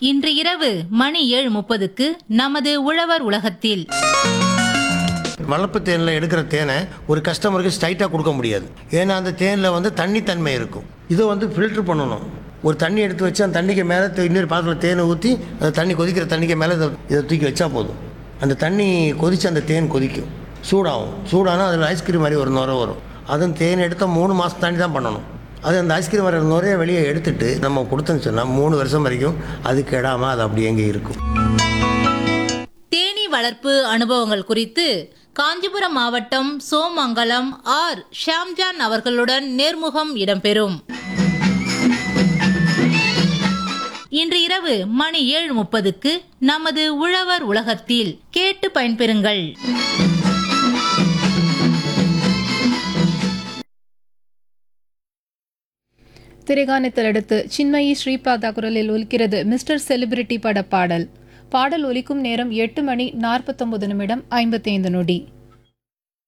இன்று இரவு மணி ஏழு முப்பதுக்கு நமது உழவர் உலகத்தில் வளர்ப்பு தேனில் எடுக்கிற தேனை ஒரு கஸ்டமருக்கு ஸ்ட்ரைட்டாக கொடுக்க முடியாது ஏன்னா அந்த தேனில் வந்து தண்ணித்தன்மை இருக்கும் இதை வந்து ஃபில்ட்ரு பண்ணணும் ஒரு தண்ணி எடுத்து வச்சு அந்த தண்ணிக்கு மேலே இன்னொரு பாத்திரத்தில் தேனை ஊற்றி அந்த தண்ணி கொதிக்கிற தண்ணிக்கு மேலே இதை இதை தூக்கி வச்சா போதும் அந்த தண்ணி கொதித்து அந்த தேன் கொதிக்கும் சூடாகும் சூடானால் அதில் ஐஸ்கிரீம் மாதிரி ஒரு நுரை வரும் அதுவும் தேன் எடுத்தால் மூணு மாதம் தாண்டி தான் பண்ணணும் அது அந்த ஐஸ்கிரீம் வர நுரைய வெளியே எடுத்துட்டு நம்ம கொடுத்தோன்னு சொன்னால் மூணு வருஷம் வரைக்கும் அது கெடாமல் அது அப்படி எங்கே இருக்கும் தேனீ வளர்ப்பு அனுபவங்கள் குறித்து காஞ்சிபுரம் மாவட்டம் சோமங்கலம் ஆர் ஷாம்ஜான் அவர்களுடன் நேர்முகம் இடம்பெறும் இன்று இரவு மணி ஏழு முப்பதுக்கு நமது உழவர் உலகத்தில் கேட்டு பயன்பெறுங்கள் திரைகானத்தில் அடுத்து சின்மயி ஸ்ரீபாதா குரலில் ஒலிக்கிறது மிஸ்டர் செலிபிரிட்டி பட பாடல் பாடல் ஒலிக்கும் நேரம் எட்டு மணி நாற்பத்தொன்பது நிமிடம் ஐம்பத்தைந்து நொடி